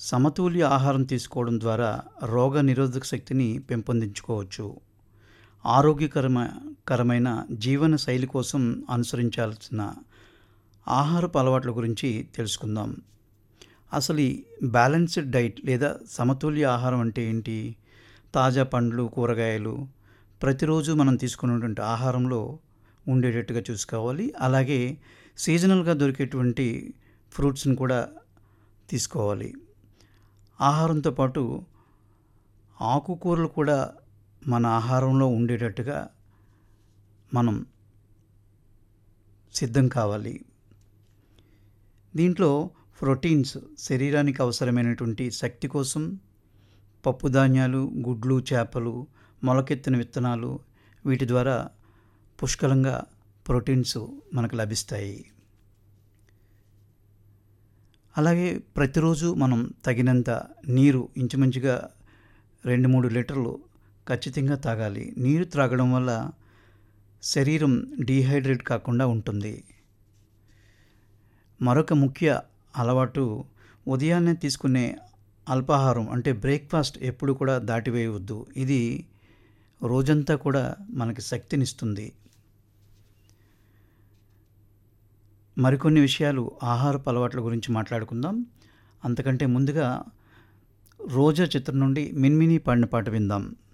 సమతుల్య ఆహారం తీసుకోవడం ద్వారా రోగ నిరోధక శక్తిని పెంపొందించుకోవచ్చు ఆరోగ్యకరమ కరమైన జీవన శైలి కోసం అనుసరించాల్సిన ఆహారపు అలవాట్ల గురించి తెలుసుకుందాం అసలు ఈ బ్యాలెన్స్డ్ డైట్ లేదా సమతుల్య ఆహారం అంటే ఏంటి తాజా పండ్లు కూరగాయలు ప్రతిరోజు మనం తీసుకున్నటువంటి ఆహారంలో ఉండేటట్టుగా చూసుకోవాలి అలాగే సీజనల్గా దొరికేటువంటి ఫ్రూట్స్ని కూడా తీసుకోవాలి ఆహారంతో పాటు ఆకుకూరలు కూడా మన ఆహారంలో ఉండేటట్టుగా మనం సిద్ధం కావాలి దీంట్లో ప్రోటీన్స్ శరీరానికి అవసరమైనటువంటి శక్తి కోసం పప్పు ధాన్యాలు గుడ్లు చేపలు మొలకెత్తిన విత్తనాలు వీటి ద్వారా పుష్కలంగా ప్రోటీన్స్ మనకు లభిస్తాయి అలాగే ప్రతిరోజు మనం తగినంత నీరు ఇంచుమించుగా రెండు మూడు లీటర్లు ఖచ్చితంగా తాగాలి నీరు త్రాగడం వల్ల శరీరం డీహైడ్రేట్ కాకుండా ఉంటుంది మరొక ముఖ్య అలవాటు ఉదయాన్నే తీసుకునే అల్పాహారం అంటే బ్రేక్ఫాస్ట్ ఎప్పుడు కూడా దాటివేయవద్దు ఇది రోజంతా కూడా మనకి శక్తినిస్తుంది మరికొన్ని విషయాలు ఆహారపు అలవాట్ల గురించి మాట్లాడుకుందాం అంతకంటే ముందుగా రోజా చిత్రం నుండి మిన్మిని పాడిన పాట విందాం